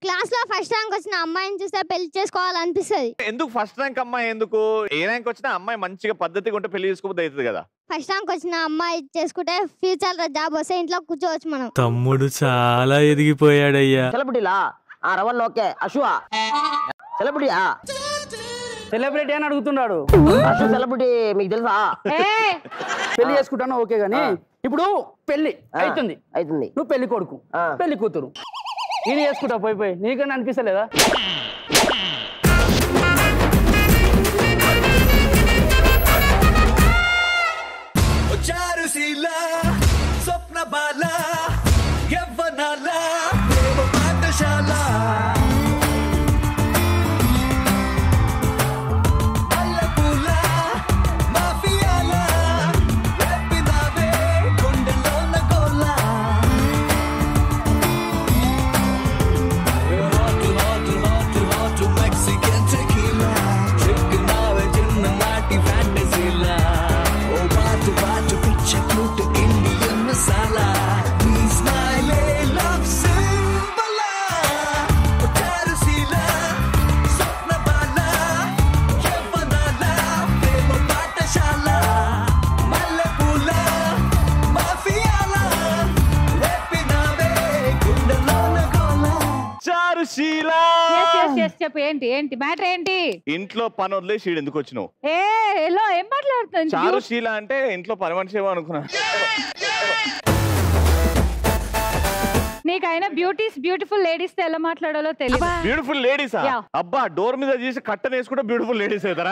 Class లో first rank వచ్చిన అమ్మాయిని చూస్తే పెళ్లి చేసుకోవాలనిపిస్తుంది ఎందుకు ఫస్ట్ ర్యాంక్ అమ్మాయి ఎందుకు ఏ ర్యాంక్ వచ్చినా అమ్మాయి మంచిగా పద్ధతిగా ఉంటే పెళ్లి చేసుకోబోద్ది అవుతుంది కదా ఫస్ట్ ర్యాంక్ వచ్చిన అమ్మాయి చేసుకుంటే ఫ్యూచర్ లో జాబ్ వస్తే ఇంట్లో కూర్చోవచ్చు మనం తమ్ముడు చాలా ఎదిగిపోయాడయ్యా సెలబ్రిటీలా ఆ రవల్ ఓకే అశువా సెలబ్రిటీయా సెలబ్రిటీ అని అడుగుతున్నాడు అశు సెలబ్రిటీ మీకు తెలుసా పెళ్లి చేసుకుంటాను ఓకే గానీ ఇప్పుడు పెళ్లి ఆ, అవుతుంది అవుతుంది నువ్వు పెళ్లి కొడుకు ఆ. పెళ్లి కూతురు నేను చేసుకుంటా పోయి పోయి నీకన్నా అనిపిస్తలేదా చారుశీల స్వప్న బాల యవ్వనాల ప్రేమ పాఠశాల మల్లెపూల మాఫియాల రేపినావే గుండెలోన గోల hot hot hot hot Mexican tequila చిక్కునావే చిన్ననాటి ఫ్యాంటసీలా ఓ పాటు పాటు పిచ్చ క్యూట్ ఇండియన్ మసాలా నీ స్మైలే లవ్ సింబలా చారుశీల స్వప్న బాల యవ్వనాల ప్రేమ పాఠశాల మల్లెపూల మాఫియాల రేపినావే గుండెలోన గోల చారుశీల ఎస్ ఎస్ ఎస్ చెప్పు ఏంటి ఏంటి మ్యాటర్ ఏంటి ఇంట్లో పని వదిలేసి ఈడు ఎందుకు వచ్చినావు ఏ ఎలా ఏం మాట్లాడుతుంది చారుశీల అంటే ఇంట్లో పని మనిషి ఏమో అనుకున్నా నీకైనా బ్యూటీస్ బ్యూటిఫుల్ లేడీస్ తో ఎలా మాట్లాడాలో తెలియదు బ్యూటిఫుల్ లేడీసా Yeah. అబ్బా డోర్ మీద చేసి కట్టన వేసుకుంటే బ్యూటిఫుల్ లేడీస్ అవుతారా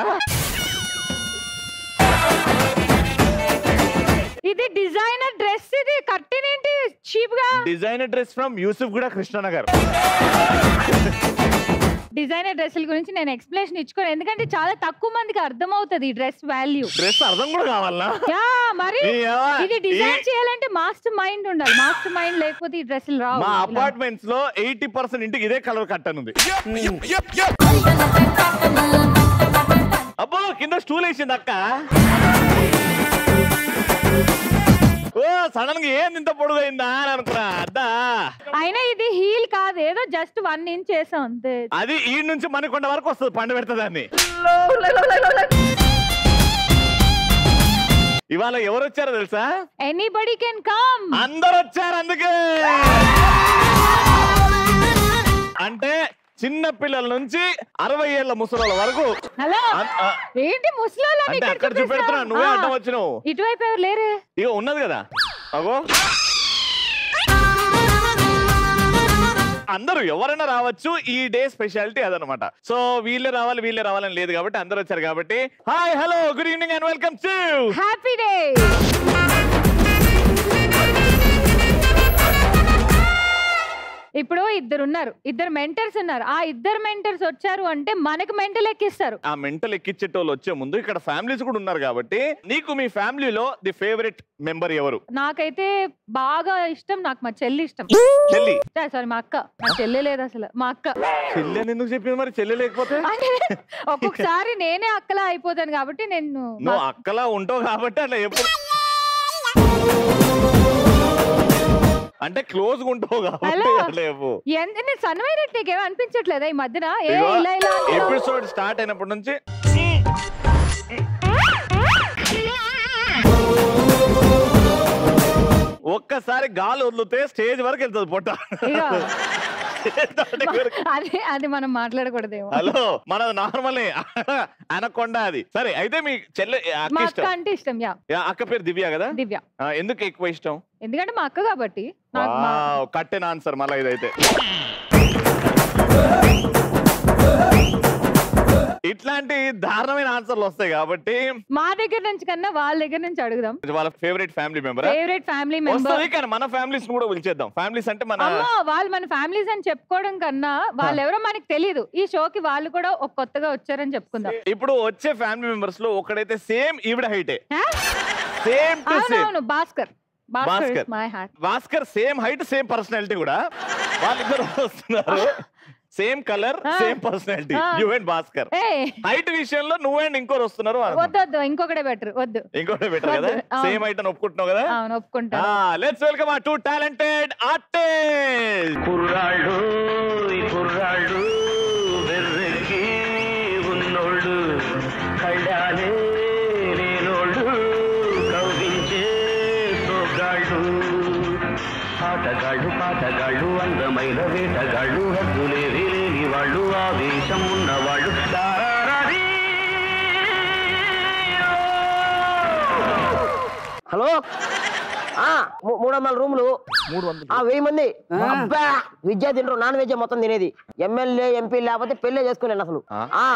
ఇది డిజైనర్ డ్రెస్ ఇది కట్టిన ఏంటి చీప్ గా డిజైనర్ డ్రెస్ ఫ్రమ్ యూసుఫ్ కూడా కృష్ణనగర్ డిజైనర్ డ్రెస్సుల గురించి నేను ఎక్స్ప్లెనేషన్ ఇచ్చుకోను ఎందుకంటే చాలా తక్కువ మందికి అర్థమవుతుంది ఈ డ్రెస్ వాల్యూ డ్రెస్ అర్థం కూడా కావాలా యా మరి ఈ ఏవా, ఇది డిజైన్ ఈ- చేయాలంటే మాస్టర్ మైండ్ ఉండాలి మాస్టర్ మైండ్ లేకపోతే ఈ డ్రెస్సులు రావు మా ఇలా. అపార్ట్మెంట్స్ లో ఎయిటీ పర్సెంట్ ఇంటికి ఇదే కలర్ కట్టన్ ఉంది అబ్బో కింద స్టూల్ వేసింది అక్క ఓ సడన్ గా ఏంది ఇంత పొడుగైందా అని అనుకున్నా అద్దా అయినా ఇది హీల్ కాదు ఏదో జస్ట్ వన్ ఇంచ్ చేసాం అంతే అది ఈ నుంచి మనకొండ వరకు వస్తుంది పండు పెడతదాన్ని ఇవాళ ఎవరు వచ్చారో తెలుసా ఎనీబడి కెన్ కమ్ అందరు వచ్చారు అందుకే అంటే చిన్న పిల్లల నుంచి అరవై ఏళ్ల ముసలోళ్ళ వరకు హలో అన్- ఆ, ఏంటి ముసలోళ్ళని అంటే ఇక్కడ అక్కడ చూపిస్తున్నావు? చూపెడుతున్నా నువ్వే ఆ, అడ్డం వచ్చినావు ఇటువైపు ఎవరు లేరే ఇక ఉన్నది కదా అగో అందరూ ఎవరైనా రావచ్చు ఈ డే స్పెషాలిటీ అదనమాట సో వీళ్ళే రావాలి వీళ్ళే రావాలని లేదు కాబట్టి అందరూ వచ్చారు కాబట్టి hi hello good evening and welcome to happy day ఇప్పుడు ఇద్దరు ఉన్నారు ఇద్దరు మెంటర్స్ ఉన్నారు ఆ ఇద్దరు మెంటర్స్ వచ్చారు అంటే మనకి మెంటల్ ఎక్కిస్తారు ఆ మెంటల్ ఎక్కిచ్చేటోళ్ళు వచ్చే ముందు ఇక్కడ ఫ్యామిలీస్ కూడా ఉన్నారు కాబట్టి నీకు మీ ఫ్యామిలీలో ది ఫేవరెట్ మెంబర్ ఎవరు నాకైతే బాగా ఇష్టం నాకు మా చెల్లి ఇష్టం చెల్లి సారీ మా అక్క నా చెల్లి లేదు అసలు మా అక్క చెల్లి అని ఎందుకు చెప్పింది మరి చెల్లి లేకపోతే అంటే ఒక్కొక్కసారి నేనే అక్కలా అయిపోతాను కాబట్టి నేను నువ్వు అక్కలా ఉంటావు కాబట్టి అట్లా ఎప్పుడు అంటే క్లోజ్ ఉంటావు కాబట్టి హలో. అట్లా చెప్పు ఎంత నేను సన్నమైనట్టు నీకేమో అనిపించట్లేదా ఈ మధ్యన ఏ ఇలా ఇలా అంటున్నావు? ఎపిసోడ్ స్టార్ట్ అయినప్పటి నుంచి ఒక్కసారి గాలి వదిలితే స్టేజ్ వరకు వెళ్తుంది పొట్ట ఇగో, అది అది మనం మాట్లాడకూడదేమో హలో మన నార్మల్ అనకొండ అది సరే అయితే మీ చెల్లె అక్క మా అక్క ఇష్టం అంటే ఇష్టం యా యా, అక్క పేరు దివ్య కదా దివ్య ఆ, ఎందుకు ఎక్కువ ఇష్టం ఎందుకంటే మా అక్క కాబట్టి నాకు మా- వావ్, కట్టెన ఆన్సర్ మళ్ళీ ఇదైతే ఇట్లాంటి దారుణమైన ఆన్సర్లు వస్తాయి కాబట్టి మా దగ్గర నుంచి కన్నా వాళ్ళ దగ్గర నుంచి అడుగుదాం వాళ్ళ favourite family member favourite family member వస్తుంది కానీ మన ఫ్యామిలీస్ కూడా పిలిచేద్దాం ఫ్యామిలీస్ అంటే మన అమ్మో వాళ్ళు మన ఫ్యామిలీస్ అని చెప్పుకోవడం కన్నా వాళ్ళు ఎవరో మనకి తెలియదు ఈ షోకి వాళ్ళు కూడా ఒక కొత్తగా వచ్చారని చెప్పుకుందాం ఇప్పుడు వచ్చే ఫ్యామిలీ మెంబర్స్ లో ఒకడైతే సేమ్ ఈవిడ హైటే సేమ్ టు సేమ్ అవునవును Bhaskar Bhaskar Bhaskar. My heart Bhaskar same height same personality కూడా వాళ్ళిద్దరు వస్తున్నారు సేమ్ కలర్ ఆ. సేమ్ పర్సనాలిటీ ఆ. యు అండ్ భాస్కర్ ఏ హైట్ విషయంలో నువ్వు అండ్ ఇంకోరు వస్తున్నారు వద్దు వద్దు ఇంకొకటే బెటర్ వద్దు ఇంకోటి బెటర్ కదా వద్దు. అవును. సేమ్ హైట్ అని ఒప్పుకుంటున్నావు కదా అవును ఒప్పుకుంటా లెట్స్ వెల్కమ్ ఆ టూ టాలెంటెడ్ ఆర్టిస్ట్ కుర్రాళ్ళు ఊరి కుర్రాళ్ళు వెర్రెక్కి ఉన్నోళ్ళు కళ్ళాలే లేనోళ్ళు కవ్వించే సోగాళ్ళు ఆటగాళ్ళు పాటగాళ్ళు అందమైన వేటగాళ్ళు హద్దులేవి లేని వాళ్ళు ఆవేశం ఉన్నవాళ్ళు దారారీ హలో ఆ మూ- మూడు వందల రూములు మూడు వందలు ఆ వెయ్యి మంది అబ్బా విద్య తింటారు నాన్ వెజ్ మొత్తం తినేది ఎమ్మెల్యే ఎంపీ లేకపోతే పెళ్ళే చేసుకున్నాను అసలు ఆ? ఆ.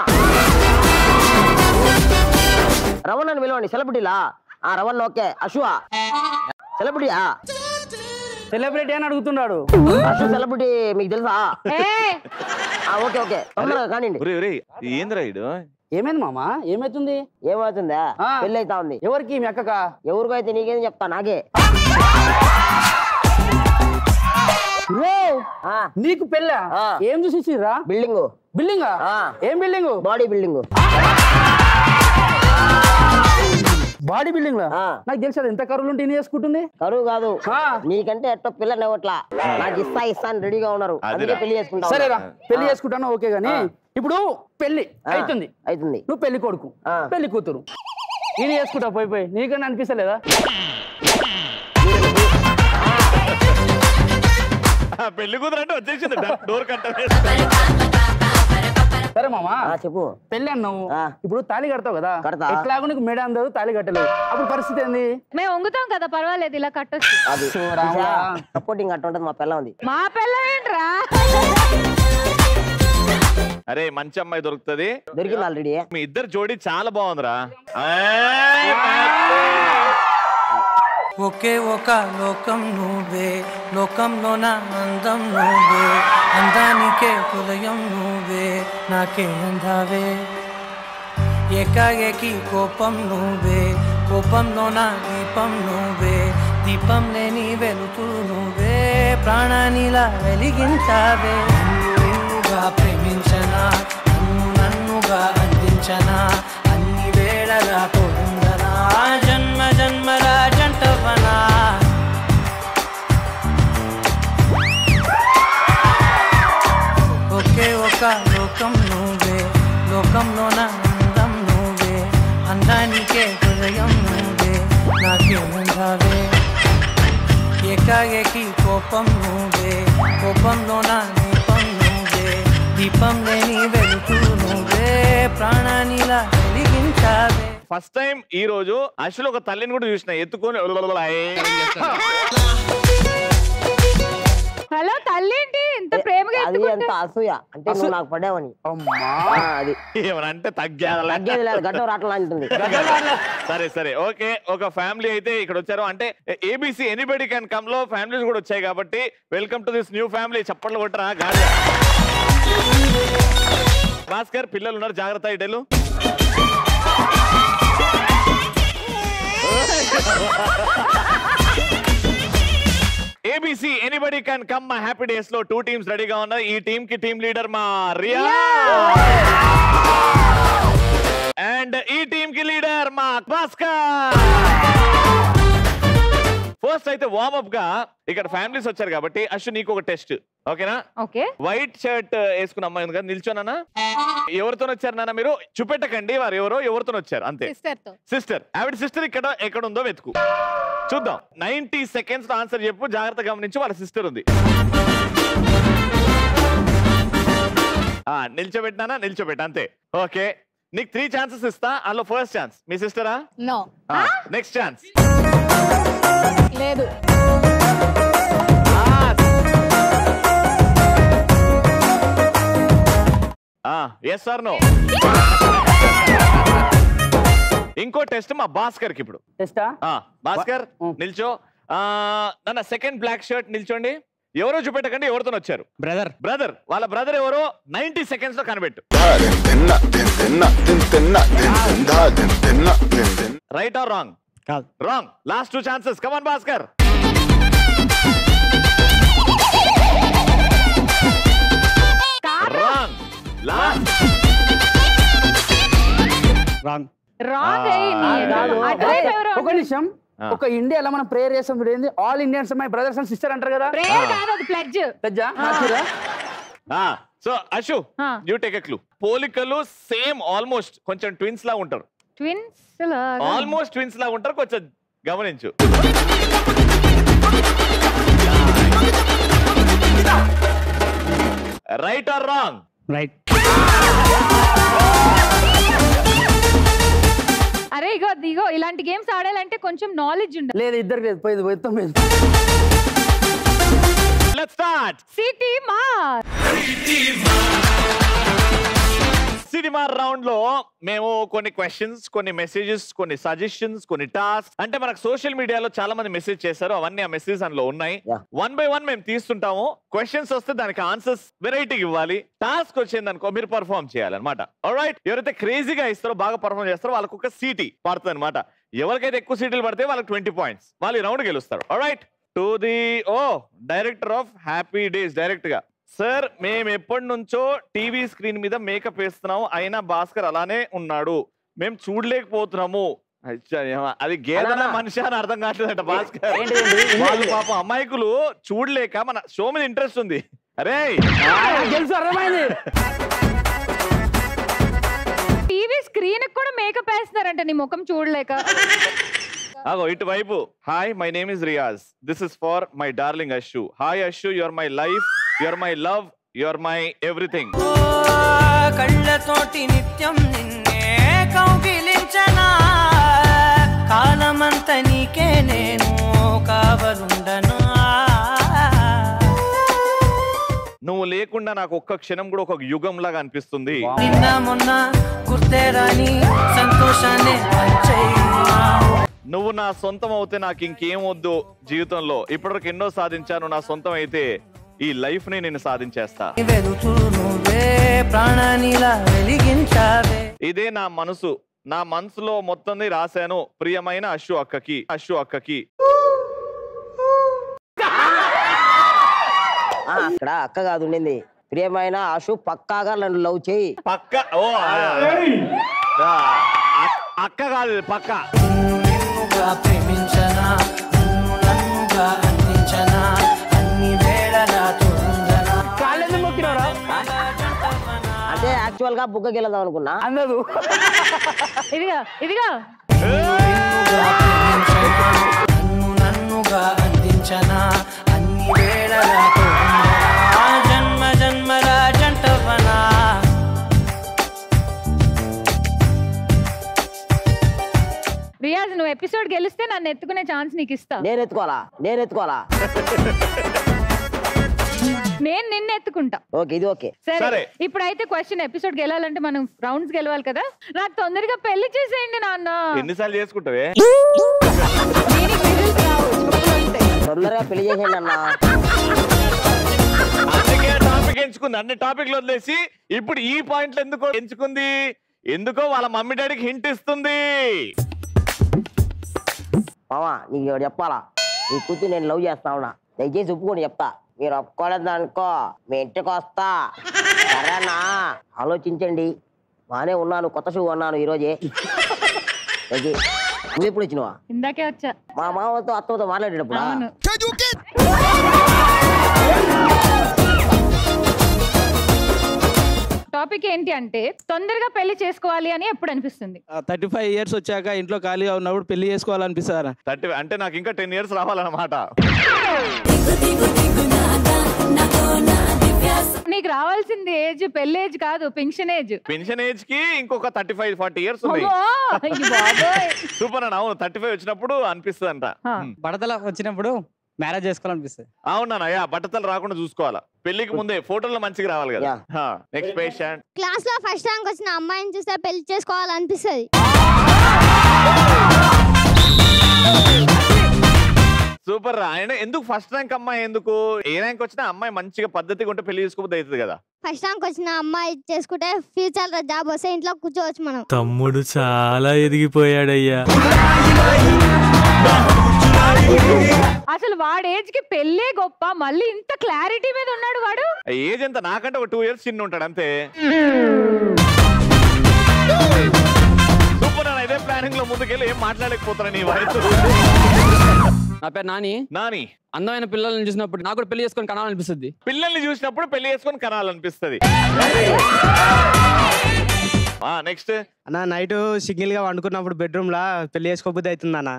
రవణ్ అని పిలవండి సెలబ్రిటీలా ఆ రవణ్ ఓకే అశువా సెలబ్రిటీయా సెలబ్రిటీ అని అడుగుతున్నాడు అశు సెలబ్రిటీ మీకు తెలుసా ఏ ఆ, ఓకే ఓకే తొందరగా కానివ్వండి ఒరే ఒరే ఏంద్రా ఇడు ఏమైంది మామ ఏమైతుంది ఏమవుతుందా ఆ. పెళ్ళి అవుతా ఉంది ఎవరికి మీ అక్కక ఎవరికైతే నీకేం చెప్తా నాకే రే ఆ, నీకు పెళ్ళా ఆ. ఏం చూసిరా బిల్డింగ్ బిల్డింగా ఆ. ఏం building body building body building లా ఆ. నాకు తెలుసు అది ఎంత కరువులు ఉంటే ఈయన చేసుకుంటుంది కరువు కాదు ఆ. నీకంటే ఎట్టో పిల్లని ఇవ్వట్లా నాకు ఇస్తా ఇస్తా అని రెడీగా ఉన్నారు అందుకే అదిరా. పెళ్లి చేసుకుంటా సరేరా ఉన్నా. పెళ్లి చేసుకుంటాను ఓకే గానీ ఇప్పుడు పెళ్లి ఆ, అవుతుంది అవుతుంది నువ్వు పెళ్లి కొడుకు ఆ. పెళ్లి కూతురు ఈయన చేసుకుంటా పోయి పోయి నీకన్నా అనిపిస్తలేదా ఆ పెళ్లి కూతురు అంటే వచ్చేసింది డోర్ కట్ట సరే మామా ఆ, చెప్పు పెళ్లి అన్నావు ఆ. ఇప్పుడు తాళి కడతావు కదా కడతా. ఎట్లాగో నీకు మేడ అందదు తాళి కట్టలేవు అప్పుడు పరిస్థితి ఏంది మేము వంగుతాం కదా పర్వాలేదు ఇలా కట్టొచ్చు అది రాముడా. సపోర్టింగ్ అట్ట ఉంటుంది మా పిల్ల ఉంది మా పిల్లం ఏంట్రా అరే మంచి అమ్మాయి దొరుకుతది దొరికింది ఆల్రెడీ మీ ఇద్దరు జోడి చాలా బాగుందిరా ఒకే ఒక లోకం నువ్వే లోకంలోన అందం నువ్వే అందానికే హృదయం నువ్వే నాకే అందావే ఏకాఏకి కోపం నువ్వే కోపంలోన దీపం నువ్వే దీపం లేని వెలుతురు నువ్వే ప్రాణానిలా వెలిగించావే నిన్ను నిన్నుగా ప్రేమించనా నన్ను నన్నుగా అందించనా అన్ని వేళలా తోడుందనా జన్మ జన్మల జంటవనా ఒకే ఒక లోకం నువ్వే లోకంలోన అందం నువ్వే అందానికే హృదయం నువ్వే నాకేమందావే ఏకాఏకి కోపం నువ్వే కోపంలోన దీపం నువ్వే దీపం లేని వెలుతురు నువ్వే ప్రాణానిలా వెలిగించావే ఫస్ట్ టైం ఈ రోజు అసలు ఒక తల్లిని కూడా చూసిన ఎత్తుకొని హలో తల్లి ఏంటి ఇంత ప్రేమగా అది ఎత్తుకుంటే ఎంత అసూయ అంటే నువ్వు నాకు పడ్డావని అమ్మా ఆ, అది ఏమనంటే తగ్గాల తగ్గేది లేదు గడ్డం రావట్లా అంటుంది సరే సరే ఓకే ఒక ఫ్యామిలీ అయితే ఇక్కడ వచ్చారు అంటే ఏబిసి ఎనీబడి క్యాన్ కమ్ లో ఫ్యామిలీస్ కూడా వచ్చాయి కాబట్టి welcome to this new family చప్పట్లు కొట్టరా గాడి భాస్కర్ పిల్లలు ఉన్నారు జాగ్రత్త ఇటెలు ఏబిసి ఎనీబడి క్యాన్ కమ్ మా హ్యాపీ డేస్ లో టూ టీమ్స్ రెడీగా ఉన్నాయి ఈ టీమ్ కి టీమ్ లీడర్ మా రియా అండ్ ఈ టీమ్ కి లీడర్ మా భాస్కర్ ఫస్ట్ అయితే వార్మప్ గా ఇక్కడ ఫ్యామిలీస్ వచ్చారు కాబట్టి అశ్వ నీకు ఒక టెస్ట్ ఓకేనా ఓకే వైట్ షర్ట్ వేసుకున్న అమ్మాయి ఉంది కదా నిల్చోనా ఎవరితో వచ్చారు నాన్న మీరు చూపెట్టకండి వారు ఎవరో ఎవరితో వచ్చారు అంతే సిస్టర్ తో సిస్టర్ ఆవిడ సిస్టర్ ఇక్కడ ఎక్కడ ఉందో వెతుకు చూద్దాం నైన్టీ సెకండ్స్ ఆన్సర్ చెప్పు జాగ్రత్త గమనించి వాళ్ళ సిస్టర్ ఉంది ఆ నిల్చోబెట్టినానా నిల్చోబెట్ట అంతే ఓకే నీకు త్రీ ఛాన్సెస్ ఇస్తా అందులో ఫస్ట్ ఛాన్స్ మీ సిస్టరా నో నెక్స్ట్ ఛాన్స్ లేదు ఎస్ సార్ నో ఇంకో టెస్ట్ మా భాస్కర్ కి ఇప్పుడు టెస్టా ఆ, భాస్కర్ ఉం. నిల్చో ఆ, నాన్న సెకండ్ బ్లాక్ షర్ట్ నిల్చోండి ఎవరో చూపెట్టకండి ఎవరితో వచ్చారు బ్రదర్ బ్రదర్ వాళ్ళ బ్రదర్ ఎవరో నైన్టీ సెకండ్స్ లో కనిపెట్టు రైట్ ఆర్ రాంగ్ కాదు wrong last two chances come on Bhaskar wrong last wrong wrong ఆ, కాదు. అటువైపు ఎవరో ఒక నిమిషం ఆ. ఒక ఇండియాలో మనం ప్రేయర్ చేస్తాం చూడండి all Indians my brothers and sister అంటారు కదా ప్రేయర్ కాదు అది ప్లెడ్జ్ పెద్ద నచ్చిరా so Ashu you take a clue పోలికలు సేమ్ ఆల్మోస్ట్ కొంచెం ట్విన్స్ లా ఉంటారు ట్విన్స్ ఆల్మోస్ట్ ట్విన్స్ లా ఉంటారు కొంచెం గమనించు రైట్ ఆర్ రాంగ్ రైట్ అరే ఇగో ఇగో ఇలాంటి గేమ్స్ ఆడాలంటే కొంచెం నాలెడ్జ్ ఉండాలి లేదు ఇద్దరు లేదు పోయింది పోయి తొమ్మిది లెట్స్ స్టార్ట్ సిటీ మార్ సినిమా రౌండ్ లో మేము కొన్ని క్వశ్చన్స్ కొన్ని మెసేజెస్ కొన్ని సజెషన్స్ కొన్ని టాస్క్ అంటే మనకు సోషల్ మీడియాలో చాలా మంది మెసేజ్ చేశారు అవన్నీ ఆ మెసేజ్ అందులో ఉన్నాయి వన్ బై వన్ మేము తీస్తుంటాము క్వశ్చన్స్ వస్తే దానికి ఆన్సర్స్ వెరైటీ ఇవ్వాలి టాస్క్ వచ్చింది అనుకో మీరు పర్ఫామ్ చేయాలన్నమాట రైట్ ఎవరైతే క్రేజీగా ఇస్తారో బాగా పర్ఫామ్ చేస్తారో వాళ్ళకు ఒక సీటీ పడుతుంది అనమాట ఎవరికైతే ఎక్కువ సీటీలు పడితే వాళ్ళకి ట్వంటీ పాయింట్స్ వాళ్ళు ఈ రౌండ్ గెలుస్తారు రైట్ టు ది ఓ director of happy days direct గా సార్ మేము ఎప్పటి నుంచో టీవీ స్క్రీన్ మీద మేకప్ వేస్తున్నాము అయినా భాస్కర్ అలానే ఉన్నాడు మేము చూడలేకపోతున్నాము అచ్చా, ఏమ- అది గేదెన అలానా? మనిషి అని అర్థం కావట్లేదంట భాస్కర్ ఏంటిదండి? ఏంటిది? వాళ్ళు పాపం అమాయకులు చూడలేక మన షో మీద ఇంట్రెస్ట్ ఉంది అరే తెలుసు అర్థమైంది టీవీ స్క్రీన్ కూడా మేకప్ వేస్తున్నారంట నీ ముఖం చూడలేక అగో ఇటువైపు hi my name is Riyaz this is for my darling Ashu hi Ashu your my life your my love your my everything ఓ కళ్ళతోటి నిత్యం నిన్నే కౌగిలించనా కాలమంత నీకే నేను కావలుండను నువ్వు లేకుండా నాకు ఒక్క క్షణం కూడా ఒక యుగం లాగా అనిపిస్తుంది నిన్న మొన్న గుర్తే రాని సంతోషాన్ని పంచైనా నువ్వు నా సొంతం అవుతే నాకు ఇంకేం వద్దు జీవితంలో ఇప్పటివరకు ఎన్నో సాధించాను నా సొంతం అయితే ఈ లైఫ్ ని నేను సాధించేస్తా వెలుతూ నువ్వే ప్రాణానిలా వెలిగించావే ఇదే నా మనసు నా మనసులో మొత్తం రాశాను ప్రియమైన అశు అక్కకి అశు అక్కకి ఆ, అక్కడ అక్క కాదు ఉండింది ప్రియమైన ఆశు పక్కాగా నన్ను లవ్ చేయి పక్క ఓ ఆ, ఆ, అక్- అక్క కాదు ఇది పక్క నిన్నుగా ప్రేమించనా నన్ను నన్నుగా అందించనా అన్ని వేళలా తోందనా కాళ్ళెందుకు మొక్కినవరా అంటే యాక్చువల్ గా బుగ్గకి వెళ్దాం అనుకున్నా అందదు ఇదిగా ఇదిగా నన్ను నన్నుగా అందించనా అన్ని వేళలా తోందనా జన్మ జన్మల జంటవనా రియాజ్ నువ్వు ఎపిసోడ్ గెలిస్తే నన్ను ఎత్తుకునే ఛాన్స్ నీకు ఇస్తా నేను ఎత్తుకోవాలా నేను ఎత్తుకోవాలా నేను నిన్ను ఎత్తుకుంటా ఓకే ఇది ఓకే సరే సరే. ఇప్పుడైతే క్వశ్చన్ ఎపిసోడ్ గెలాలంటే మనం రౌండ్స్ గెలవాలి కదా నాకు తొందరగా పెళ్లి చేసేయండి నాన్న ఎన్నిసార్లు చేసుకుంటావే తొందరగా పెళ్లి చేసేయండి అన్న అందుకే టాపిక్ ఎంచుకుంది అన్ని టాపిక్లు వదిలేసి ఇప్పుడు ఈ పాయింట్లు ఎందుకో ఎంచుకుంది ఎందుకో వాళ్ళ మమ్మీ డాడీకి హింట్ ఇస్తుంది మామా నీకు ఒకటి చెప్పాలా నీ కూతురు నేను లవ్ చేస్తా ఉన్నా దయచేసి ఒప్పుకొని చెప్తా మీరు ఒప్పుకోలేదు అనుకో మీ ఇంటికి వస్తా సరేనా ఆలోచించండి బానే ఉన్నాను కొత్త షూ కొన్నాను ఈరోజే దయచేసి నువ్వు ఎప్పుడు వచ్చినవా ఇందాకే వచ్చా మా మామతో అత్తతో మాట్లాడేటప్పుడు అవును టాపిక్ ఏంటి అంటే తొందరగా పెళ్లి చేసుకోవాలి అని ఎప్పుడు అనిపిస్తుంది థర్టీ ఫైవ్ ఇయర్స్ వచ్చాక ఇంట్లో ఖాళీగా ఉన్నప్పుడు పెళ్లి చేసుకోవాలనిపిస్తారా థర్టీ అంటే నాకు ఇంకా టెన్ ఇయర్స్ రావాలన్నమాట నీకు రావాల్సింది ఏజ్ పెళ్లి ఏజ్ కాదు పెన్షన్ ఏజ్ పెన్షన్ ఏజ్ కి ఇంకొక థర్టీ ఫైవ్ ఫార్టీ ఇయర్స్ ఉంది సూపర్ అన్న అవును థర్టీ ఫైవ్ వచ్చినప్పుడు అనిపిస్తుంది అంట బడతల వచ్చినప్పుడు మ్యారేజ్ చేసుకోవాలనిపిస్తుంది అవునన్నయ్యా బట్టతలు రాకుండా చూసుకోవాలా పెళ్లికి ముందే ఫోటోల్లో మంచిగా రావాలి కదా నెక్స్ట్ పేషెంట్ క్లాస్ లో ఫస్ట్ ర్యాంక్ వచ్చిన అమ్మాయిని చూస్తే పెళ్లి చేసుకోవాలనిపిస్తుంది సూపర్ రా ఆయన ఎందుకు ఫస్ట్ ర్యాంక్ అమ్మాయి ఎందుకు ఏ ర్యాంక్ వచ్చినా అమ్మాయి మంచిగా పద్ధతిగా ఉంటే పెళ్లి చేసుకోబోద్ది అవుతుంది కదా ఫస్ట్ ర్యాంక్ వచ్చిన అమ్మాయి చేసుకుంటే ఫ్యూచర్ లో జాబ్ వస్తే ఇంట్లో కూర్చోవచ్చు మనం తమ్ముడు చాలా ఎదిగిపోయాడయ్యా అసలు వాడి ఏజ్ కి పెళ్ళే గొప్ప మళ్ళీ ఇంత క్లారిటీ మీద ఉన్నాడు వాడు ఏజ్ ఎంత నాకంటే ఒక టూ ఇయర్స్ చిన్న ఉంటాడు అంతే సూపర్ అన్న ఇదే ప్లానింగ్ లో ముందుకెళ్ళి ఏం మాట్లాడలేకపోతున్నా నీ వయసు నా పేరు నాని నాని అందమైన పిల్లల్ని చూసినప్పుడు నాకు కూడా పెళ్లి చేసుకొని కనాలనిపిస్తుంది పిల్లల్ని చూసినప్పుడు పెళ్లి చేసుకొని కనాలనిపిస్తుంది నెక్స్ట్ అన్న నైట్ సింగిల్ గా వండుకున్నప్పుడు బెడ్రూమ్ లా పెళ్లి చేసుకోబుద్ధి అవుతుంది అన్న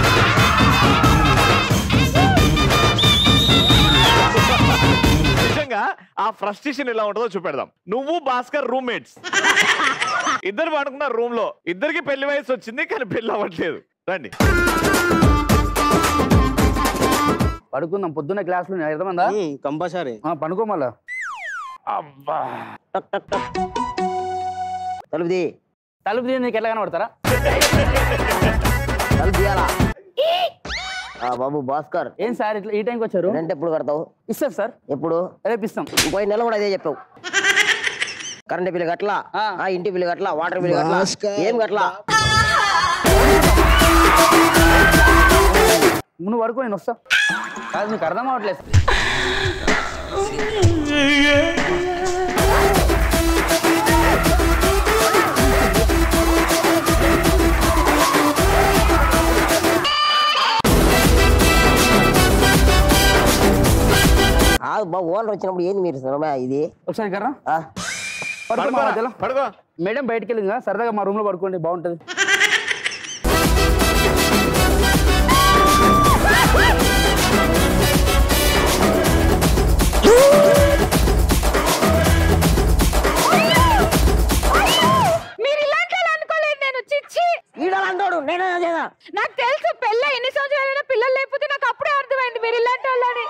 నిజంగా ఆ ఫ్రస్ట్రేషన్ ఎలా ఉంటుందో చూపెడదాం నువ్వు భాస్కర్ రూమ్మేట్స్ ఇద్దరు పడుకున్న రూమ్ లో ఇద్దరికి పెళ్లి వయసు వచ్చింది కానీ పెళ్లి అవ్వట్లేదు రండి పడుకుందాం పొద్దున్న క్లాసులు అర్థమైందా కంపల్సరీ పనుకో మళ్ళా అబ్బా టక్ టక్ టక్ తలుపు తీ తలుపు తీయ నీకు ఎట్లా కనబడతారా తలుపు తీయాలా ఆ బాబు భాస్కర్ ఏం సార్ ఇట్లా ఈ టైంకి వచ్చారు రెంట్ ఎప్పుడు కడతావు ఇస్తాం సార్ ఎప్పుడు రేపు ఇస్తాం పోయిన నెల కూడా అదే చెప్పావు కరెంట్ బిల్లు కట్టలా ఆ ఇంటి బిల్లు కట్టలా వాటర్ బిల్లు కట్టలా ఏం కట్టలా నువ్వు పడుకో నేను వస్తా కాదు నీకు అర్థం అవ్వట్లేదు ఆ బాబు ఓనర్ వచ్చినప్పుడు ఏంది మీరు శ్రమ ఇది ఒకసారి కర్రా ఆ, పడుకో మా మధ్యలో. పడుకో మేడం బయటికి వెళ్ళింది కదా సరదాగా మా రూమ్ లో పడుకోండి బాగుంటది మీరు ఇలాంటి వాళ్ళు అనుకోలేదు నేను చిచ్చి అంటాడు నేనే చేదా నాకు తెలుసు పెళ్ళ ఎన్ని సంవత్సరాలైనా పిల్లలు లేకపోతే నాకు అప్పుడే అర్థమైంది మీరు ఇలాంటి వాళ్ళని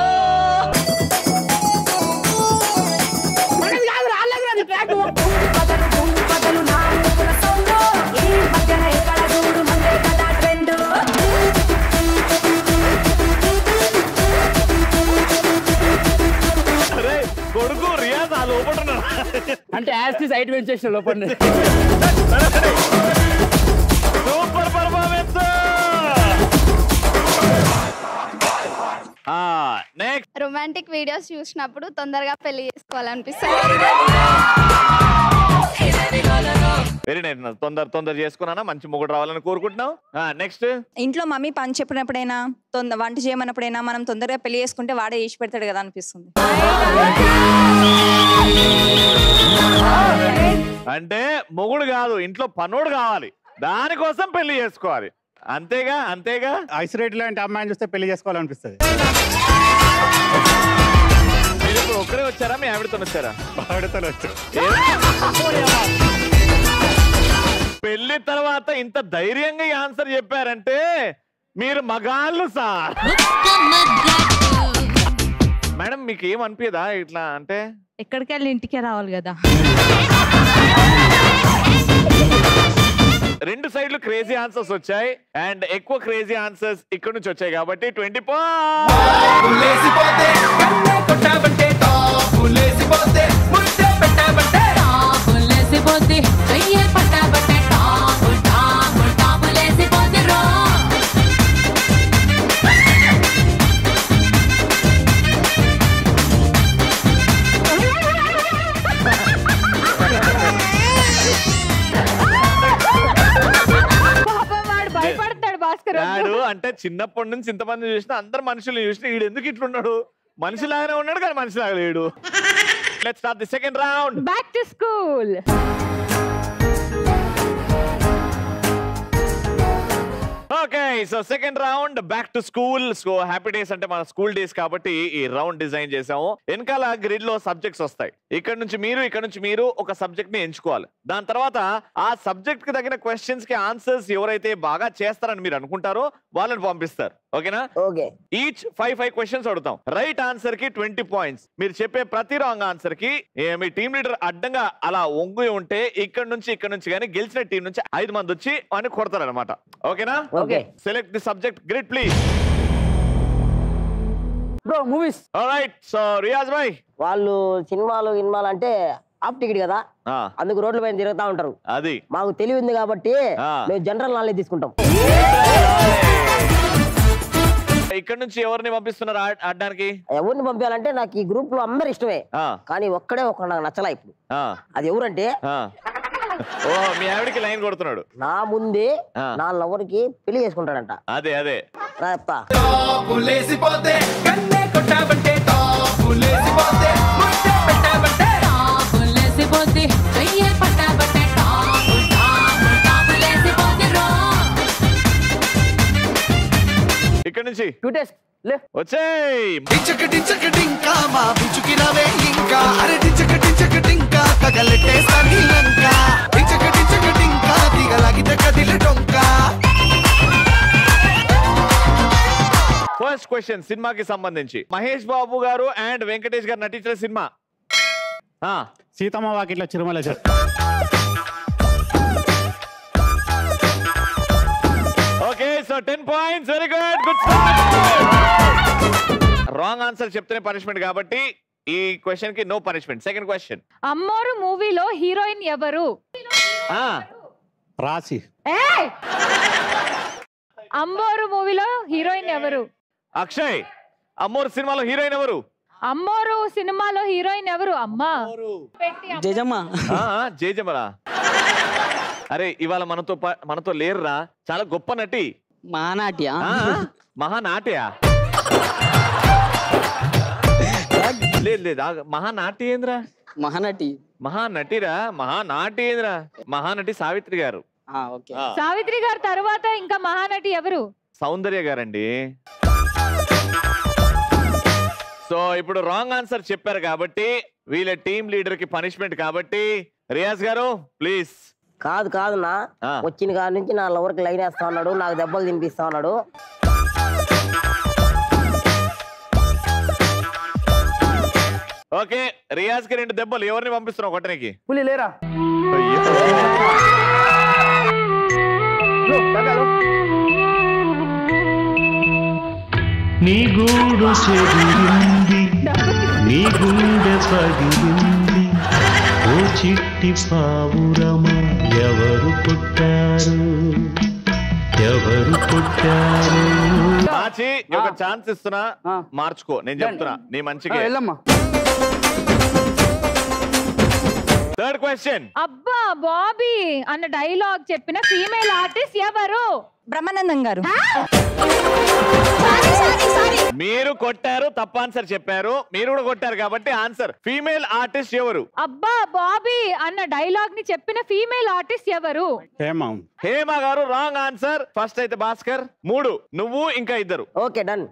అరే కొడుకు రియాజ్ ఆ లోపల ఉన్నాడు. అంటే యాస్టీస్ హైట్ వెయిట్ చేసిన లోపల super performance next romantic videos చూసినప్పుడు తొందరగా పెళ్లి చేసుకోవాలనిపిస్తుంది వెరీ నైస్ తొందర తొందర చేసుకున్నానా మంచి మొగుడు రావాలని కోరుకుంటున్నాం నెక్స్ట్ ఇంట్లో మమ్మీ పని చెప్పినప్పుడైనా తొందర వంట చేయమన్నప్పుడైనా మనం తొందరగా పెళ్లి చేసుకుంటే వాడే చేసి పెడతాడు కదా అనిపిస్తుంది అంటే మొగుడు కాదు ఇంట్లో పనోడు కావాలి దానికోసం పెళ్లి చేసుకోవాలి అంతేగా అంతేగా ఐసోలేట్ లాంటి అమ్మాయిని చూస్తే పెళ్లి చేసుకోవాలనిపిస్తుంది మీరు ఇప్పుడు ఒక్కరే వచ్చారా మీ ఆవిడతో వచ్చారా ఆవిడతో వచ్చారు పెళ్లి తర్వాత ఇంత ధైర్యంగా ఈ ఆన్సర్ చెప్పారంటే మీరు మగాళ్ళు సార్ మేడం మీకు ఏం అనిపించదా ఇట్లా అంటే ఎక్కడికి వెళ్ళి ఇంటికే రావాలి కదా రెండు సైడ్లు క్రేజీ ఆన్సర్స్ వచ్చాయి అండ్ ఎక్కువ క్రేజీ ఆన్సర్స్ ఇక్కడ నుంచి వచ్చాయి కాబట్టి ట్వంటీ పాపం వాడు భయపడతాడు భాస్కర్ వాడు అంటే చిన్నప్పటి నుంచి ఇంతమంది చూసినా అందరు మనుషులు చూసినా వీడు ఎందుకు ఇట్లున్నాడు మనిషిలాగానే ఉన్నాడు కానీ మనిషిలాగా లేడు let's start the second round back to school okay so second round back to school so happy days అంటే మన స్కూల్ డేస్ కాబట్టి ఈ రౌండ్ డిజైన్ చేసాము వెనకాల గ్రిడ్ లో సబ్జెక్ట్స్ వస్తాయి ఇక్కడ నుంచి మీరు ఇక్కడ నుంచి మీరు ఒక సబ్జెక్ట్ ని ఎంచుకోవాలి దాని తర్వాత ఆ సబ్జెక్ట్ కి తగిన క్వశ్చన్స్ కి ఆన్సర్స్ ఎవరైతే బాగా చేస్తారని మీరు అనుకుంటారో వాళ్ళని పంపిస్తారు ఓకేనా okay each five five questions అడుగుతాం రైట్ ఆన్సర్ కి ట్వంటీ పాయింట్స్ మీరు చెప్పే ప్రతి రాంగ్ ఆన్సర్ కి ఏ, మీ టీం లీడర్ అడ్డంగా అలా వంగి ఉంటే ఇక్కడ నుంచి ఇక్కడ నుంచి కానీ గెలిచిన టీం నుంచి ఐదు మంది వచ్చి అని కొడతారు అనమాట ఓకేనా okay select the subject grid please bro movies right so Riyaz bhai వాళ్ళు సినిమాలు ఇన్మాలు అంటే ఆఫ్ టికెట్ కదా అందుకు రోడ్ల పైన తిరుగుతా ఉంటారు అది మాకు తెలివి ఉంది కాబట్టి ఆ. మేము జనరల్ నాలెడ్జ్ తీసుకుంటాం ఇక్కడ నుంచి ఎవరిని పంపిస్తున్నారు ఆడ- ఆడడానికి ఎవరిని పంపించాలంటే నాకు ఈ గ్రూప్ లో అందరు ఇష్టమే ఆ, కానీ ఒక్కడే ఒక నాకు నచ్చలా ఇప్పుడు ఆ, అది ఎవరంటే ఆ. ఓ మీ ఆవిడకి లైన్ కొడుతున్నాడు నా ముందే ఆ. నా లవర్ కి పెళ్లి చేసుకుంటాడంట అదే అదే రా చెప్తా టాపులేసిపోతే కన్నే కొట్టావంటే టాపులేసిపోతే ముట్టే పెట్టావంటే టాపులేసిపోతే చెయ్యే పట్టాబట్టే టాపు టాపు టాపులేసిపోతే రో ఇక్కడ నుంచి టూ టెస్ట్ లే వచ్చేయ్ టించక టించక టింకా మా పిచ్చుకి రావే ఇంకా అరే టించక టించక టింకా తగలెట్టేస్తాను లంకా టించక టించక టింకా దిగలాగితే కదిలే డొంకా ఫస్ట్ క్వశ్చన్ సినిమాకి సంబంధించి మహేష్ బాబు గారు అండ్ వెంకటేష్ గారు నటించిన సినిమా ఆ, సీతమ్మ వాకిట్లో చిరుమల చెట్టు okay so ten points very good good wrong answer చెప్తేనే పనిష్మెంట్ కాబట్టి ఈ క్వశ్చన్ కి నో పనిష్మెంట్ సెకండ్ క్వశ్చన్ అమ్మోరు మూవీలో హీరోయిన్ ఎవరు రాసి ఏయ్! అమ్మోరు మూవీలో హీరోయిన్ ఎవరు అక్షయ్ అమ్మోరు సినిమాలో హీరోయిన్ ఎవరు అమ్మోరు సినిమాలో హీరోయిన్ ఎవరు అమ్మా జేజమ్మ ఆ, ఆ, జేజమ్మరా అరే ఇవాళ మనతో పా- మనతో లేరురా చాలా గొప్ప నటి మహానాట్య ఆ, మహానాట్య లేదు లేదు ఆగు. మహానాటి ఏంద్రా మహానటి మహానటిరా మహానాటి ఏంద్రా మహానటి సావిత్రి గారు ఓకే ఆ, సావిత్రి గారు తర్వాత ఇంకా మహానటి ఎవరు సౌందర్య గారండి సో ఇప్పుడు రాంగ్ ఆన్సర్ చెప్పారు కాబట్టి వీళ్ళ టీం లీడర్ కి పనిష్మెంట్ కాబట్టి రియాజ్ గారు ప్లీజ్ కాదు కాదు నా వచ్చిన కాడి నుంచి నా లవర్కి లైన్ వేస్తా ఉన్నాడు నాకు దెబ్బలు తినిపిస్తా ఉన్నాడు ఓకే రియాజ్ కి రెండు దెబ్బలు ఎవరిని పంపిస్తున్నావు కొట్టనికి పులి లేరా నీ గూడు చెదిరింది నీ గుండె పగిలింది ఓ చిట్టి పావురమ ఎవరు పుట్టారు ఎవరు పుట్టారు మార్చి ఒక ఛాన్స్ ఇస్తున్నా మార్చుకో నేను చెప్తున్నా నీ మంచిగా వెళ్ళమ్మా థర్డ్ క్వశ్చన్ అబ్బా బాబీ అన్న డైలాగ్ చెప్పిన ఫీమేల్ ఆర్టిస్ట్ ఎవరు బ్రహ్మానందం గారు మీరు కొట్టారు తప్ప ఆన్సర్ చెప్పారు మీరు కూడా కొట్టారు కాబట్టి ఆన్సర్ ఫీమేల్ ఆర్టిస్ట్ ఎవరు అబ్బా బాబీ అన్న డైలాగ్ ని చెప్పిన ఫీమేల్ ఆర్టిస్ట్ ఎవరు హేమ హేమ గారు రాంగ్ ఆన్సర్ ఫస్ట్ అయితే భాస్కర్ మూడు నువ్వు ఇంకా ఇద్దరు ఓకే డన్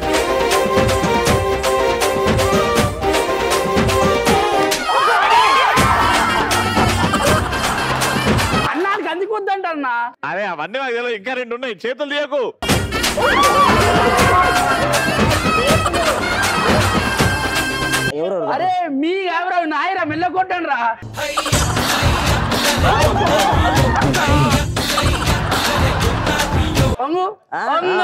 అన్నానికి అందుకొద్దంటన్నా అరే అవన్నీ మాకు తెలియదు ఇంకా రెండు ఉన్నాయి చేతులు తీయకు ఎవరు అరే మీ ఎవరో నాయరా మెల్ల కొట్టండి రా వంగు వంగు.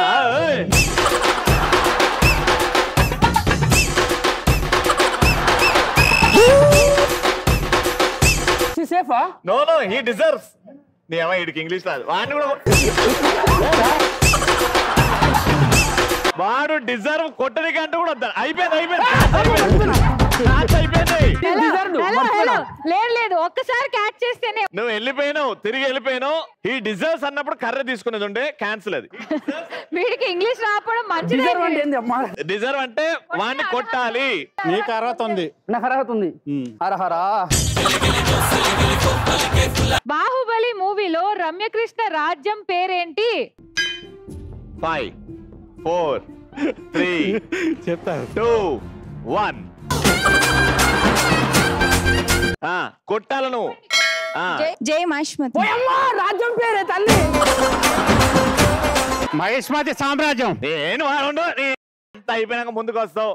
She safe ఆ? నో నో హీ డిజర్వ్స్ నీ అమ్మ వీడికి ఇంగ్లీష్ రాదు వాడిని కూడా వాడు డిజర్వ్ కొట్టడానికి అంటే కూడా వద్దాడు అయిపోయింది అయిపోయింది Match అయిపోయింది హలో, హలో, హలో. లేదు లేదు ఒక్కసారి క్యాచ్ చేస్తేనే నువ్వు వెళ్ళిపోయినావు తిరిగి వెళ్ళిపోయినావు ఈ డిజర్వ్స్ అన్నప్పుడు కర్ర తీసుకునేది ఉండే క్యాన్సిల్ అది వీడికి ఇంగ్లీష్ రాపడం మంచిది Deserve అంటే ఏంది అమ్మా? డిజర్వ్ అంటే వాడిని కొట్టాలి నీకు అర్హత ఉంది నాకు అర్హత ఉంది హరహరా బాహుబలి మూవీలో రమ్యకృష్ణ రాజ్యం పేరేంటి ఫైవ్ ఫోర్ త్రీ చెప్తారు టూ వన్ కొట్టాలను ఆ, జై- జై మహిష్మతి ఓయమ్మా రాజ్యం పేరే తల్లి మహేష్మతి సామ్రాజ్యం నేను వాడు నీ అంత అయిపోయినాక ముందుకు వస్తావు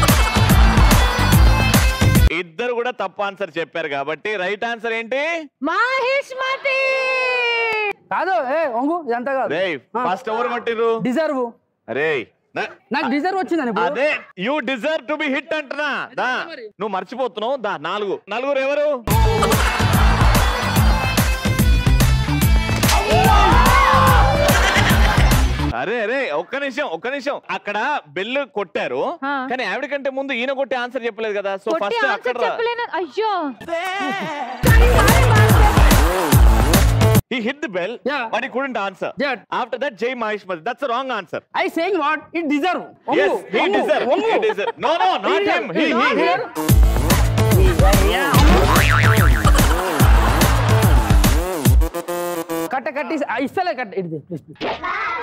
ఇద్దరు కూడా తప్పు ఆన్సర్ చెప్పారు కాబట్టి రైట్ ఆన్సర్ ఏంటి మాహిష్మతి కాదు ఏ వంగు ఇదంతా కాదు రే ఫస్ట్ ఎవరు కొట్టిర్రు డిజర్వ్ అరే నాకు డిజర్వ్ వచ్చిందని ఇప్పుడు. అదే you deserve to be hit అంటున్నా దా నువ్వు మర్చిపోతున్నావు దా నాలుగు నలుగురు ఎవరు అరే అరే ఒక్క నిమిషం ఒక్క నిమిషం అక్కడ బెల్ కొట్టారు కానీ ఆవిడ కంటే ముందు ఈయన కొట్టి ఆన్సర్ చెప్పలేదు కదా సో కొట్టి ఫస్ట్ ఆన్సర్ అక్కడ చెప్పలేను అయ్యో He hit the bell, but he couldn't answer. After that, Jay Maheshmati. That's the wrong answer. I saying what? It deserve. Yes, Ongu, he ongu, deserved. ongu. He deserved. No, no, not He him. He, deserve. he, Not he. కట్ట కట్టి ఇస్తలే కట్ట ఇది please please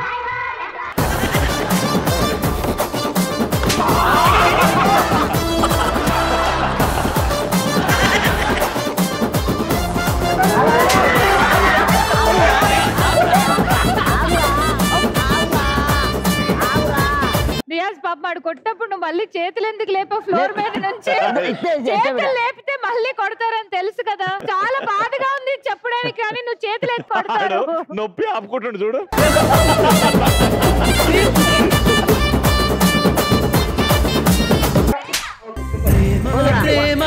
Riyaz పాప మాడు కొట్టినప్పుడు నువ్వు మళ్ళీ చేతులు ఎందుకు లేపా ఫ్లోర్ మీద నుంచి ఇస్తే, ఇస్తే, ఇస్తే. చేతులు లేపితే మళ్ళీ కొడతారని తెలుసు కదా చాలా బాధగా ఉంది చెప్పడానికి కానీ నువ్వు చేతులు ఎత్తి ఆడు కొడతారు నొప్పి ఆపుకుంటుండు చూడు ప్రేమ ప్రేమ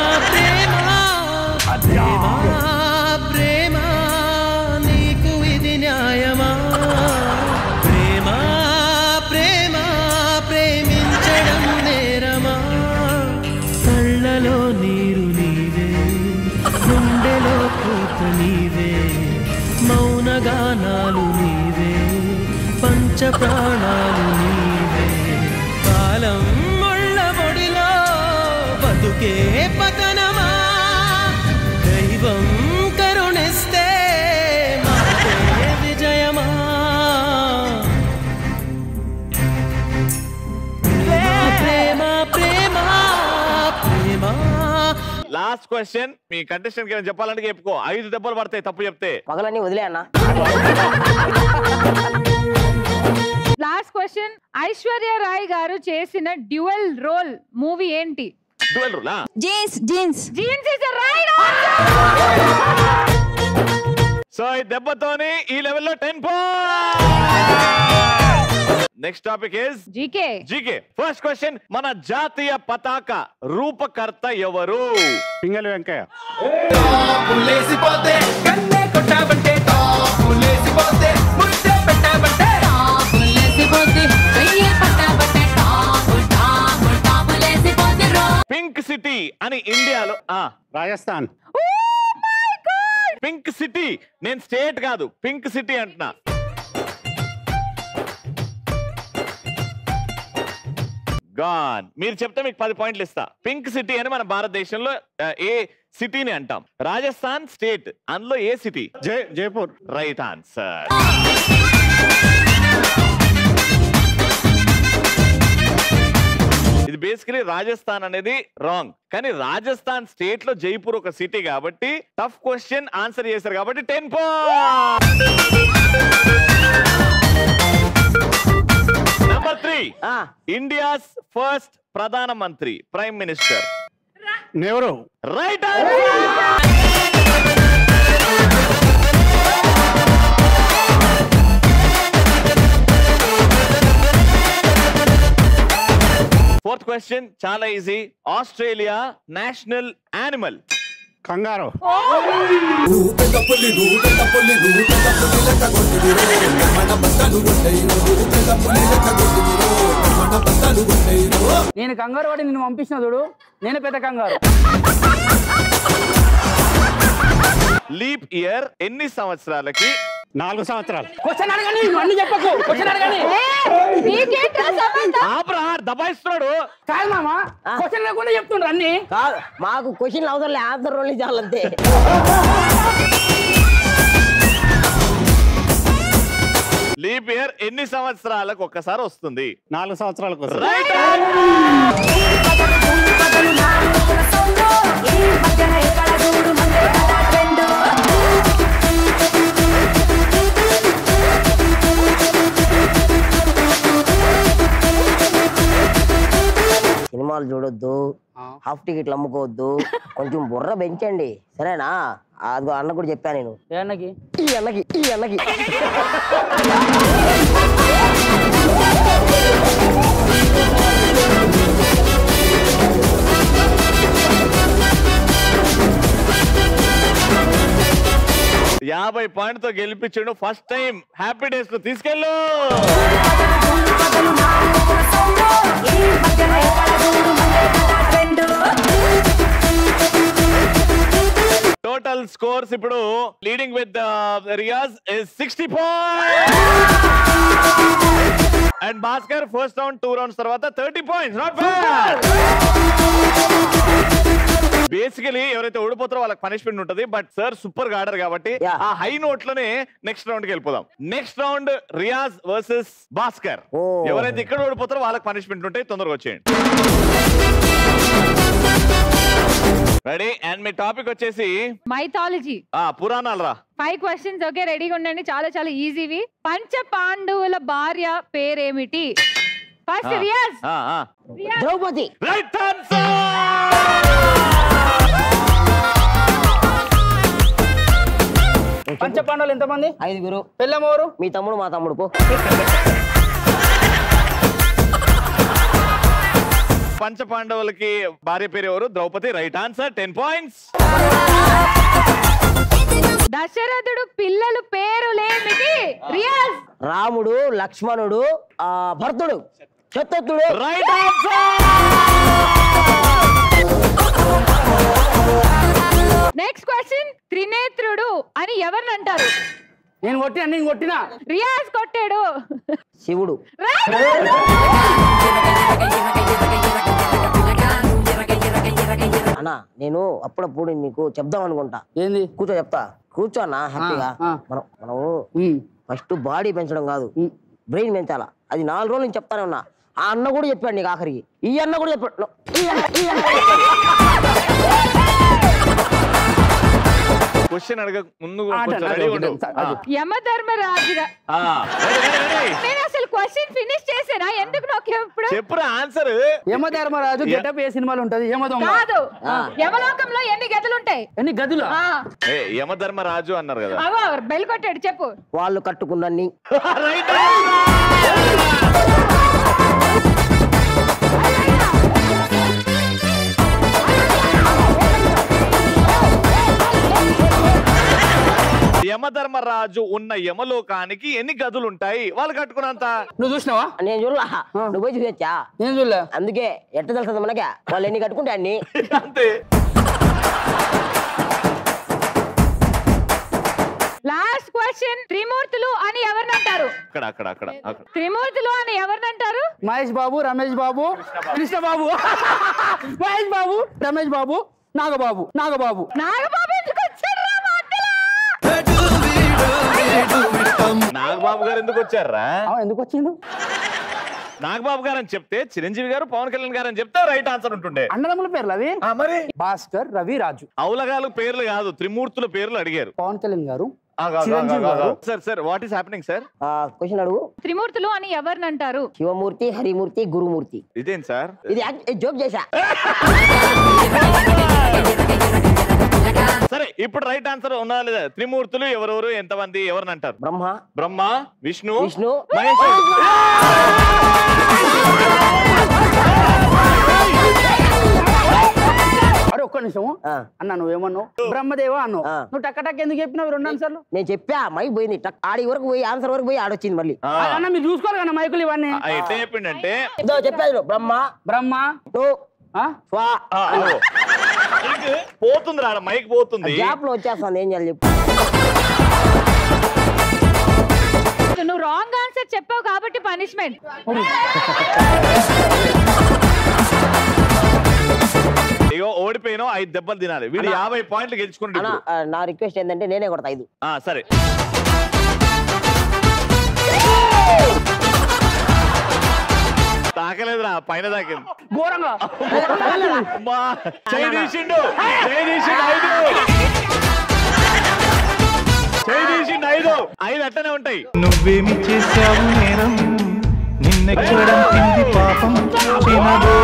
ప్రేమ ప్రేమ నీకు ఇది న్యాయమా ప్రేమ ప్రేమ ప్రేమించడం నేరమా కళ్ళలో నీరు నీవే గుండెలో కూత నీవే మౌన గానాలు నీవే పంచ ప్రాణాలు నీవే కాలం ముళ్ళ పొడిలో బతుకే పతనమా దైవం కరుణిస్తే మాటే విజయమా ప్రేమ ప్రేమ ప్రేమ లాస్ట్ క్వశ్చన్ మీ కంటెస్టెంట్ కి చెప్పాలంటే చెప్పుకో ఐదు దెబ్బలు పడతాయి తప్పు చెప్తే పగలన్నీ వదిలే అన్న లాస్ట్ క్వశ్చన్ ఐశ్వర్య రాయ్ గారు చేసిన డ్యూయల్ రోల్ మూవీ ఏంటి డ్యూయల్ రూలా Jeans Jeans Jeans is right so ఈ దెబ్బతోని ఈ లెవెల్లో ten next topic is GK GK first question మన జాతీయ పతాక రూపకర్త ఎవరు పింగళి వెంకయ్య లేసిపోతే కన్నే కొట్టాబంటే టాపు లేసిపోతే ముద్దే పెట్టాబంటే పింక్ సిటీ అని ఇండియాలో ఆ రాజస్థాన్ పింక్ సిటీ నేను స్టేట్ కాదు పింక్ సిటీ అంటున్నా గాన్ మీరు చెప్తే మీకు పది పాయింట్లు ఇస్తా పింక్ సిటీ అని మన భారతదేశంలో ఆ, ఏ సిటీని అంటాం రాజస్థాన్ స్టేట్ అందులో ఏ సిటీ జై జైపూర్ రైట్ ఆన్సర్ ఇది బేసికలీ రాజస్థాన్ అనేది రాంగ్ కానీ రాజస్థాన్ స్టేట్ లో జైపూర్ ఒక సిటీ కాబట్టి టఫ్ క్వశ్చన్ ఆన్సర్ చేశారు కాబట్టి ten number three India's first ప్రధాన మంత్రి prime minister Nehru right fourth question చాలా easy Australia national animal kangaroo నేను కంగారు పడి నిన్ను పంపించిన చూడు నేను పెద్ద కంగారు లీప్ ఇయర్ ఎన్ని సంవత్సరాలకి నాలుగు సంవత్సరాలు క్వశ్చన్ అడగని నువ్వు అన్ని చెప్పకు క్వశ్చన్ అడగని ఆపరా దబాయిస్తున్నాడు కాదు మామ క్వశ్చన్ లేకుండా చెప్తుండ్రు అన్ని కాదు మాకు క్వశ్చన్ అవసరం లేదు ఆన్సర్ రోల్ చాలంతే లీప్ ఇయర్ ఎన్ని సంవత్సరాలకు ఒక్కసారి వస్తుంది నాలుగు సంవత్సరాలకు రైట్ సినిమాలు చూడొద్దు హాఫ్ టికెట్లు అమ్ముకోవద్దు కొంచెం బుర్ర పెంచండి సరేనా అదిగో అన్న కూడా చెప్పాను నేను ఏ అన్నకి ఈ అన్నకి ఈ అన్నకి యాభై పాయింట్ తో గెలిపించాడు ఫస్ట్ టైం హ్యాపీ డేస్ లో తీసుకెళ్ళు టోటల్ ఫైనల్ స్కోర్స్ ఇప్పుడు leading with Riyaz is sixty points and Bhaskar first round two rounds తర్వాత thirty points not bad basically ఎవరైతే ఓడిపోతారో వాళ్ళకి పనిష్మెంట్ ఉంటది బట్ సార్ సూపర్ గా ఆడారు కాబట్టి ఆ హై నోట్ లోనే నెక్స్ట్ రౌండ్ కి వెళ్ళిపోదాం next round Riyaz versus Bhaskar ఎవరైతే ఇక్కడ ఓడిపోతారో వాళ్ళకి పనిష్మెంట్ ఉంటాయి తొందరగా వచ్చేయండి రెడీ అండ్ మీ టాపిక్ వచ్చేసి మైథాలజీ ఆ పురాణాలు రా ఫైవ్ క్వశ్చన్స్ ఓకే రెడీగా ఉండండి చాలా చాలా ఈజీవి పంచ పాండవుల భార్య పేరేమిటి ఫస్ట్ రియాజ్ ద్రౌపది రైట్ పంచ పాండవులు ఎంతమంది ఐదుగురు పెళ్ళమోరు మీ తమ్ముడు మా తమ్ముడు పో పంచ పాండవులకి భార్య పేరు ఎవరు Draupadi right answer ten points దశరథుడు పిల్లలు పేరులేమిటి రియాజ్ రాముడు లక్ష్మణుడు ఆ భరతుడు శత్రుఘ్నుడు రైట్ నెక్స్ట్ క్వశ్చన్ త్రినేత్రుడు అని ఎవరిని అంటారు నేను కొట్టినా నేను కొట్టినా రియాజ్ కొట్టాడు శివుడు అన్నా నేను అప్పుడప్పుడు నీకు చెప్దాం అనుకుంటా ఏంది కూర్చో చెప్తా కూర్చో అన్న హ్యాపీగా మనం మనము ఫస్ట్ బాడీ పెంచడం కాదు బ్రెయిన్ పెంచాలా అది నాలుగు రోజులు నేను చెప్తానే ఉన్నా ఆ అన్న కూడా చెప్పాడు నీకు ఆఖరికి ఈ అన్న కూడా చెప్పాడు నో, ఈ అన్న- ఈ అన్న కూడా చెప్పాడు. క్వశ్చన్ అడగ ముందు ఆ, కొంచెం అదే, రెడీ అదే, ఉండు అదే. యమధర్మరాజుగా ఆ, ready, ready, ready. నేను అసలు క్వశ్చన్ ఫినిష్ చేసానా ఎందుకు నాకు ఎప్పుడు చెప్పురా ఆన్సర్ యమధర్మరాజు గెటప్ ఏ సినిమాలు ఉంటది యమదొంగ కాదు యమలోకంలో ఎన్ని గదులు ఉంటాయి ఎన్ని గదులు ఆ, ఏ యమధర్మరాజు అన్నారు కదా అవో బెల్ కొట్టాడు చెప్పు వాళ్ళు కట్టుకున్నన్ని యమధర్మరాజు ఉన్న యమలోకానికి ఎన్ని గదులు ఉంటాయి వాళ్ళు కట్టుకున్నంత నువ్వు చూసినావా నేను చూడలా నువ్వు పోయి చూసొచ్చా నేను చూడలే అందుకే ఎట్ట తెలుస్తుంది మనకే వాళ్ళు ఎన్ని కట్టుకుంటే అన్ని అంతే లాస్ట్ క్వశ్చన్ త్రిమూర్తులు అని ఎవరిని అంటారు అక్కడ అక్కడ అక్కడ అక్కడ త్రిమూర్తులు అని ఎవరిని అంటారు మహేష్ బాబు రమేష్ బాబు కృష్ణ బాబు మహేష్ బాబు రమేష్ బాబు నాగబాబు నాగబాబు నాగబాబు ఎందుకు వచ్చాడు నాగబాబు గారు ఎందుకు వచ్చారా ఎందుకు వచ్చిండు నాగబాబు గారు అని చెప్తే చిరంజీవి గారు పవన్ కళ్యాణ్ గారు అని చెప్తే రైట్ ఆన్సర్ ఉంటుండే అన్నదమ్ముల పేర్లు అవి మరి భాస్కర్ రవి రాజు అవులగాలు పేర్లు కాదు త్రిమూర్తుల పేర్లు అడిగారు పవన్ కళ్యాణ్ గారు చిరంజీవి గారు sir sir what is happening sir question అడుగు త్రిమూర్తులు అని ఎవరిని అంటారు శివమూర్తి హరిమూర్తి గురుమూర్తి ఇదేం సార్ ఇది యాక్- ఇది జోక్ చేశా సరే ఇప్పుడు రైట్ ఆన్సర్ ఉన్నా లేదా త్రిమూర్తులు ఎవరెవరు ఎంతమంది ఎవరిని అంటారు బ్రహ్మ బ్రహ్మ విష్ణు విష్ణు మహేశ్వరుడు అరే ఒక్క నిమిషము అన్న నువ్వేమన్నావు బ్రహ్మదేవ అన్నావు నువ్వు టక్క టక్ ఎందుకు చెప్పినావు రెండు ఆన్సర్లు నేను చెప్పా మైక్ పోయింది టక్ ఆడి వరకు పోయి ఆన్సర్ వరకు పోయి ఆడొచ్చింది మళ్ళీ ఆ. అన్న మీరు చూసుకోవాలి కదా మైకులు ఇవన్నీ ఆ, ఎట్లా చెప్పిండంటే ఇదో చెప్పాను చూడు, బ్రహ్మ బ్రహ్మ టూ స్వా ఆ, అదిగో. మైక్ పోతుంది రా మైక్ పోతుంది గ్యాప్ లో వచ్చేస్తుంది ఏం చేయాలి చెప్పు నువ్వు రాంగ్ ఆన్సర్ చెప్పావు కాబట్టి పనిష్మెంట్ ఇగో ఓడిపోయినావు ఐదు దెబ్బలు తినాలి వీడు యాభై పాయింట్లు గెలుచుకుంటే అన్న ఆ, నా రిక్వెస్ట్ ఏంటంటే నేనే కొడతా ఐదు సరే తాకలేదురా పైన తాకింది ఘోరంగా అమ్మా, చేయి తీసిండు చేయి తీసిండు ఐదు చేయి తీసిండు ఐదు ఐదు అట్టనే ఉంటాయి నువ్వేమి చేశావు నేరం నిన్నెక్కడం తింది పాపం చిన్నదో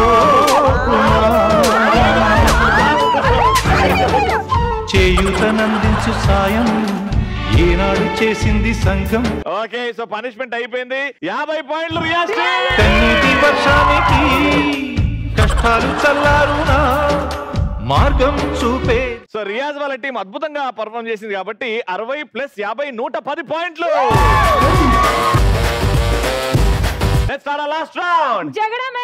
చేయూతనందించు సాయం ఏనాడు చేసింది సంఘం ఓకే సో పనిష్మెంట్ అయిపోయింది యాభై పాయింట్లు రియాజ్ కన్నీటి వర్షానికి కష్టాలు చల్లారునా మార్గం చూపే సో రియాజ్ వాళ్ళ టీం అద్భుతంగా పర్ఫామ్ చేసింది కాబట్టి అరవై ప్లస్ యాభై నూట పది పాయింట్లు లాస్ట్ రౌండ్ జగడమే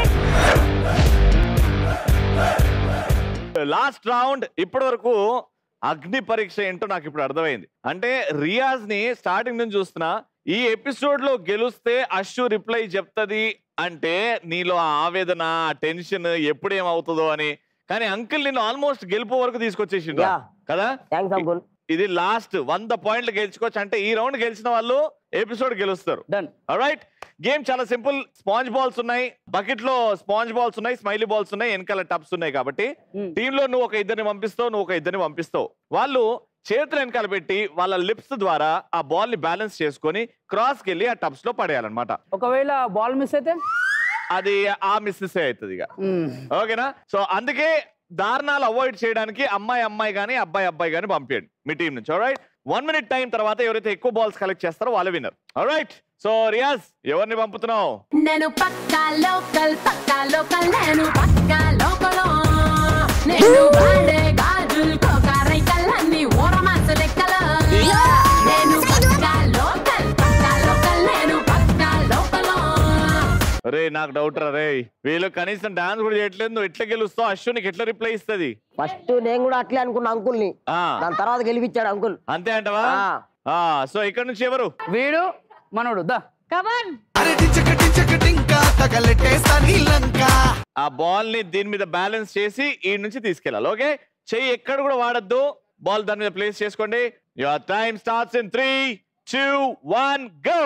లాస్ట్ రౌండ్ ఇప్పటి వరకు అగ్ని పరీక్ష ఏంటో నాకు ఇప్పుడు అర్థమైంది అంటే రియాజ్ ని స్టార్టింగ్ నుంచి చూస్తున్నా ఈ ఎపిసోడ్ లో గెలుస్తే అశ్షు రిప్లై చెప్తది అంటే నీలో ఆ ఆవేదన ఆ టెన్షన్ ఎప్పుడేమవుతుందో అని కానీ అంకుల్ నిన్ను ఆల్మోస్ట్ గెలుపు వరకు తీసుకొచ్చేసిండు Yeah. కదా థ్యాంక్స్ అంకుల్ ఇది లాస్ట్ వంద పాయింట్లు గెలుచుకోవచ్చు అంటే ఈ రౌండ్ గెలిచిన వాళ్ళు ఎపిసోడ్ గెలుస్తారు డన్ రైట్ గేమ్ చాలా సింపుల్ స్పాంజ్ బాల్స్ ఉన్నాయి బకెట్ లో స్పాంజ్ బాల్స్ ఉన్నాయి స్మైలీ బాల్స్ ఉన్నాయి వెనకాల టబ్స్ ఉన్నాయి కాబట్టి టీమ్ లో నువ్వు ఒక ఇద్దరిని పంపిస్తావు నువ్వు ఒక ఇద్దరిని పంపిస్తావు వాళ్ళు చేతులు వెనకాల పెట్టి వాళ్ళ లిప్స్ ద్వారా ఆ బాల్ ని బ్యాలెన్స్ చేసుకొని క్రాస్ కి వెళ్ళి ఆ టబ్స్ లో పడేయాలన్నమాట ఒకవేళ బాల్ మిస్ అయితే అది ఆ మిస్సెస్ అవుతుంది ఇక ఓకేనా సో అందుకే దారుణాలు అవాయిడ్ చేయడానికి అమ్మాయి అమ్మాయి కానీ అబ్బాయి అబ్బాయి కానీ పంపించండి మీ టీం నుంచి రైట్ వన్ మినిట్ టైం తర్వాత ఎవరైతే ఎక్కువ బాల్స్ కలెక్ట్ చేస్తారో వాళ్ళ విన్నర్ రైట్ సో రియాజ్ ఎవరిని పంపుతున్నావు నేను పక్కా లోకల్ పక్కా లోకల్ నేను పక్కా లోకల్ నేను వాడే గాజులు కోకారైకల్లన్నీ ఓరమాస లెక్కలు నేను పక్కా లోకల్ పక్కా లోకల్ నేను పక్కా లోకల్ రే నాకు డౌట్ రా రే వీళ్ళు కనీసం డాన్స్ కూడా చేయట్లేదు నువ్వు ఎట్లా గెలుస్తావు అశ్వినికి ఎట్లా రిప్లై ఇస్తుంది ఫస్ట్ నేను కూడా అట్లే అనుకున్నా అంకుల్ ని దాని తర్వాత గెలిపించాడు అంకుల్ అంతే అంటవా సో ఇక్కడ నుంచి ఎవరు వీడు మనోడు దా కమాన్ తగలెట్టేస్తా లంక ఆ బాల్ ని దీని మీద బ్యాలెన్స్ చేసి ఈ నుంచి తీసుకెళ్ళాలి ఓకే చెయ్యి ఎక్కడ కూడా వాడద్దు బాల్ దాని మీద ప్లేస్ చేసుకోండి your time starts in three two one go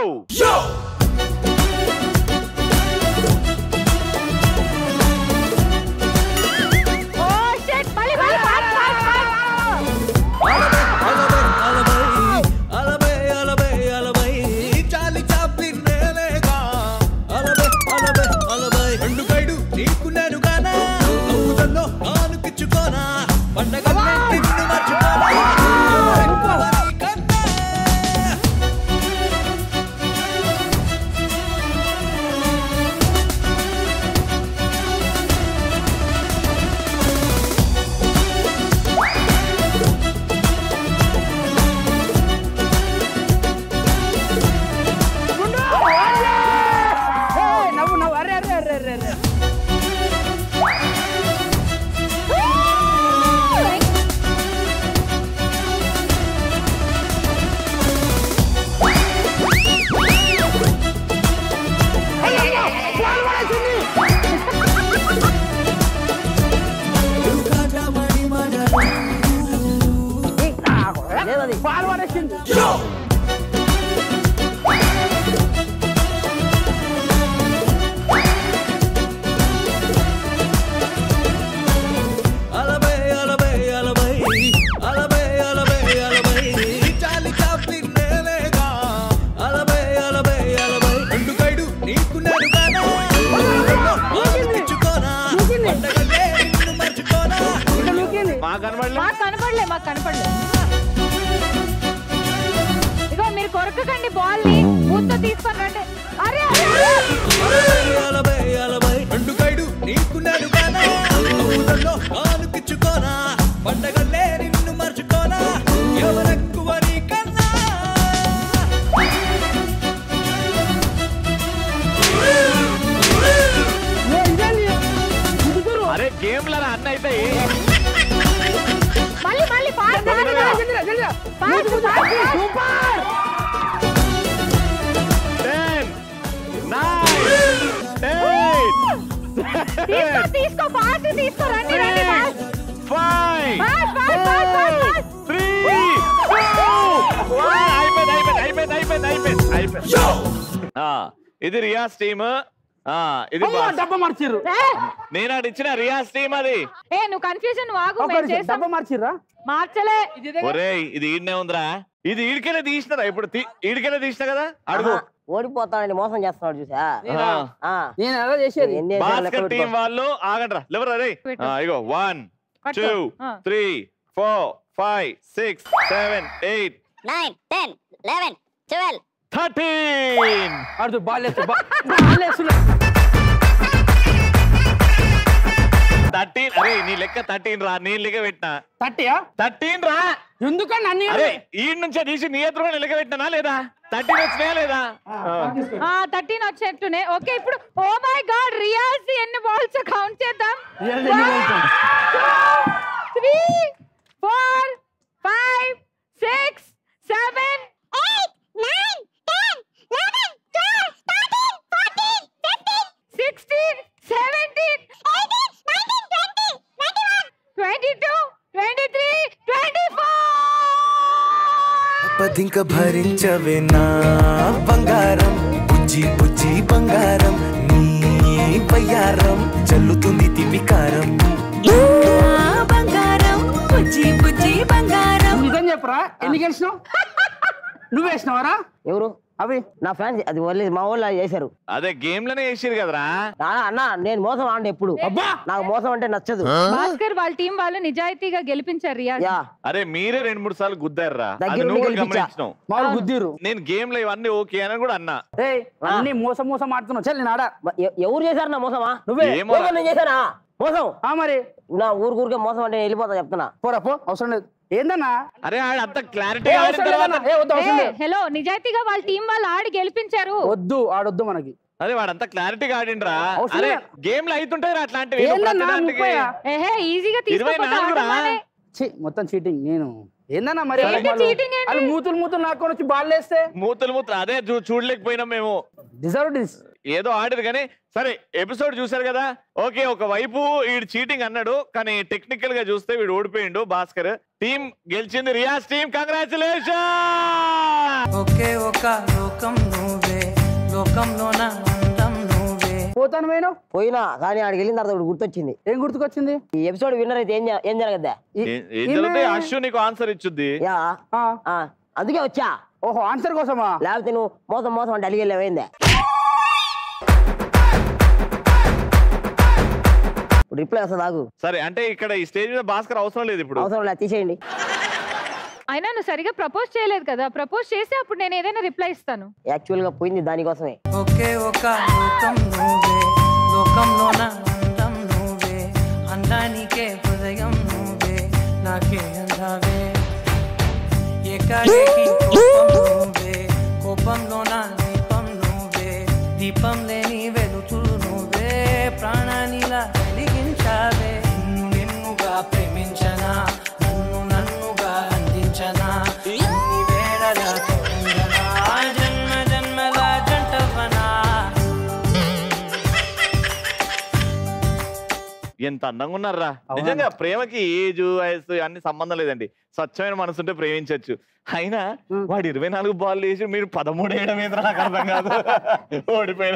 oh shit మళ్ళీ మళ్ళీ పాస్ పాస్ పాస్ ఏయ్, నవ్వు నవ్వు అరే అరే అరే అరే అరే పాలు పడేసింది మా కనబడలే మాకు కనపడలే మాకు కనపడలే ఇగో మీరు కొరకకండి బాల్ ని మూతో తీసుకొని రండి అరే అరే, అరే పండగలే నిన్ను మర్చుకోనా ఎవరెక్కువ నీకన్నా అరే గేమ్ లా అన్న అయితే మళ్ళీ మళ్ళీ pass pass super ten nine తీసుకో తీసుకో పాస్ తీసుకో రండి రండి pass five pass pass pass pass pass three అయిపోయింది అయిపోయింది అయిపోయింది అయిపోయింది అయిపోయింది అయిపోయింది ఆ, ఇది రియాజ్ టీమ్ ఇది అమ్మా, బాస్. డబ్బా మార్చిర్రు నేను ఆడ ఇచ్చిన రియాజ్ టీమ్ అది ఏ నువ్వు కన్ఫ్యూజన్ వాగు ఒక మేము నిమిషం, చేస్తాం డబ్బా మార్చిర్రా మార్చలే ఒరేయ్ ఇది ఈడనే ఉందిరా ఇది ఈడికెళ్ళే తీసినారా ఇప్పుడు తీ- ఈడికెళ్ళే తీసిన కదా అడుగు ఓడిపోతానని మోసం చేస్తున్నాడు చూసా ఆ. నేను ఎలా చేసేది ఎన్ని వేసాలు లెక్క భాస్కర్ టీం పెట్టుకో. వాళ్ళు ఆగండ్రా లేవరా రే పెట్టు. ఇగో వన్ పట్టుకో. టూ ఆ. Three four five six seven eight nine ten eleven twelve thirteen అడుగు బాల్ వేస్తు బాల్ వేస్తున్నా థర్టీన్ అరే నీ లెక్క థర్టీన్ రా నీ లెక్క పెట్టినా థర్టీయా థర్టీన్ రా ఎందుకని అన్ని అరే ఈ నుంచే తీసి నీ ఎదురుగా లెక్క పెట్టినా లేదా థర్టీన్ వచ్చినాయా లేదా ఆ థర్టీన్ వచ్చేట్టునే ఓకే ఇప్పుడు ఓ మై గాడ్ రియాజ్ ఎన్ని బాల్స్ కౌంట్ చేద్దాం రియాజ్ ఎన్ని balls? Three four seven sixteen seventeen twenty two twenty three twenty పదింక భరించవే నా బంగారం బుజ్జి బుజ్జి బంగారం నీ బయ్యారం చల్లుతుంది తిమికారం బంగారం బుజ్జి బుజ్జి బంగారం నిజం చెప్పరా ఎన్ని గెలిచినావు నువ్వు వేసినావరా ఎవరు అవి నా ఫ్యాన్స్ అది వదిలేదు మా వాళ్ళు అది చేశారు అదే గేమ్ లోనే వేసిరు కదరా నాన్న, అన్న నేను మోసం ఆడండి ఎప్పుడు నాకు మోసం అంటే నచ్చదు భాస్కర్ వాళ్ళ టీం వాళ్ళు నిజాయితీగా గెలిపించారు రియాజ్ అరే మీరే రెండు మూడు సార్లు గుద్దారురా అది దగ్గరుండి నువ్వు కూడా గెలిపించా. గమనించినావు వాళ్ళు గుద్దిరు నేను గేమ్ లో ఇవన్నీ ఓకే అని కూడా అన్నా ఏయ్ అన్ని మోసం మోసం ఆడుతున్నావు చల్ నేను ఆడ ఎవరు చేశారు నా మోసమా నువ్వే ఏమో మోసం నేను చేశానా మోసం ఆ మరి నా ఊరు ఊరికే మోసం అంటే నేను వెళ్ళిపోతా చెప్తున్నా పోరా పో అవసరం లేదు ఏందన్నా అరే ఆడ అంత క్లారిటీ ఏ, అవసరం లేదన్నా. ఏ, వద్దు, అవసరం లేదు. హలో నిజాయితీగా వాళ్ళ టీం వాళ్ళు ఆడి గెలిపించారు వద్దు ఆడొద్దు మనకి అరే వాడంతా క్లారిటీగా ఆడిండ్రా అవసరం అరే లేదు. గేమ్ లో అవుతుంటాయి అట్లాంటివి నువ్వు ఏందన్నా ప్రతి దానికి- ముప్పయా? ఏహే ఈజీగా ఇరవై తీసుకోపోతే నాలుగురా? ఆటమానే. ఛీ, మొత్తం చీటింగ్ నేను ఏందన్నా మరి ఏంటి వాళ్ళు- cheating ఏంటి? వాళ్ళు మూతులు మూతులు నాకొని వచ్చి బాల్ వేస్తే మూతలు మూతలు అదే చూ- చూడలేకపోయినాం మేము డిజర్వ్ డిస్ ఏదో ఆడారు కానీ సరే ఎపిసోడ్ చూసారు కదా ఓకే ఒక వైపు వీడు చీటింగ్ అన్నాడు కానీ టెక్నికల్ గా చూస్తే వీడు ఓడిపోయిండు భాస్కర్ టీం గెలిచింది రియాజ్ టీం కంగ్రాచులేషన్ ఒకే ఒక లోకం నువ్వే లోకంలోన అందం నువ్వే పోతాను పోయినా పోయినా కానీ ఆడికి వెళ్ళిన తర్వాత ఒకటి గుర్తొచ్చింది ఏం గుర్తుకొచ్చింది ఈ ఎపిసోడ్ విన్నర్ అయితే ఏం జ- ఏం జరగద్దా ఏం జరిగితే అశ్వు నీకు ఆన్సర్ ఇచ్చుద్ది యా ఆ, అందుకే వచ్చా ఓహో ఆన్సర్ కోసమా లేకపోతే నువ్వు మోసం మోసం అంటే అడిగి వెళ్ళావేందే ఇప్పుడు రిప్లై వస్తుంది ఆగు సరే అంటే ఇక్కడ ఈ స్టేజ్ మీద భాస్కర్ అవసరం లేదు ఇప్పుడు అవసరం లేదు తీసేయండి అయినా నువ్వు సరిగా ప్రపోజ్ చేయలేదు కదా ప్రపోజ్ చేస్తే అప్పుడు నేను ఏదైనా రిప్లై ఇస్తాను యాక్చువల్ గా పోయింది దానికోసమే ఒకే ఒక లోకం నువ్వే లోకంలోన అందం నువ్వే అందానికే హృదయం నువ్వే నాకే అందావే ఏకాఏకి కోపం నువ్వే కోపంలోన దీపం నువ్వే దీపం లేని వెలుతురు నువ్వే ప్రాణానిలా వెలిగించావే నిన్ను నిన్నుగా ప్రేమించనా నన్ను నన్నుగా అందించనా అన్ని వేళలా తోడుండనా జన్మ జన్మల జంటవనా ఎంత అందంగా ఉన్నారా నిజంగా ప్రేమకి ఏజ్ వయసు అన్ని సంబంధం లేదండి స్వచ్ఛమైన మనసుంటే ప్రేమించవచ్చు అయినా వాడు ఇరవై నాలుగు బాల్ వేసి మీరు పదమూడు వేయడం ఏదో నాకు అర్థం కాదు ఓడిపోయిన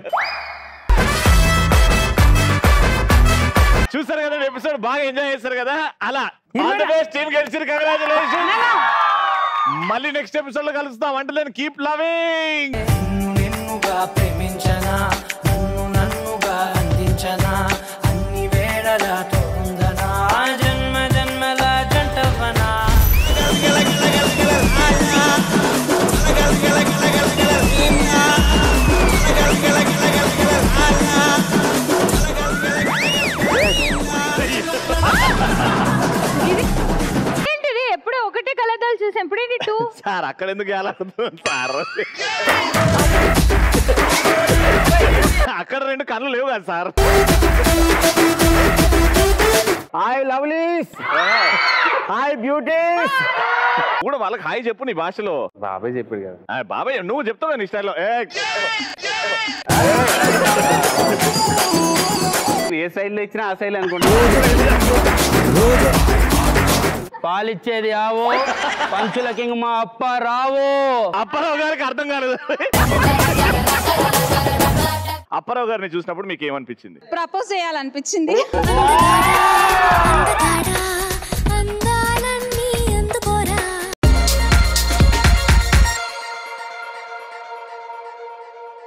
చూసారు కదా ఎపిసోడ్ బాగా ఎంజాయ్ చేశారు కదా అలా ఆల్ ది బెస్ట్ టీం గెలిచారు కంగ్రాచులేషన్ మళ్ళీ నెక్స్ట్ ఎపిసోడ్ లో కలుస్తాం అంటే నేను కీప్ లవింగ్ నిన్ను నిన్నుగా ప్రేమించనా నన్ను నన్నుగా అందించనా అన్ని వేళలా తోడుందనా జన్మ జన్మల జంటవనా ఏంటిది ఎప్పుడూ ఒకటే కలదాలు చూసాం ఎప్పుడేంటి టూ సార్ అక్కడ ఎందుకు గేలాడుతుంది సార్ అక్కడ రెండు కళ్ళు లేవు కదా sir hi lovelies hi beauties కూడా వాళ్ళకి హాయ్ చెప్పు నీ భాషలో బాబాయ్ చెప్పాడు కదా ఆ, బాబాయ్ నువ్వు చెప్తావు నీ స్టైల్లో ఏ ఏ సైడ్ ఇచ్చినా ఆ సైడ్ అనుకుంటా పాలిచ్చేది ఆవో పంచులకి ఇంక మా అప్ప రావో అప్పారావు గారికి అర్థం కాలేదు అప్పారావు గారిని చూసినప్పుడు మీకు ఏమనిపించింది ప్రపోజ్ చేయాలనిపించింది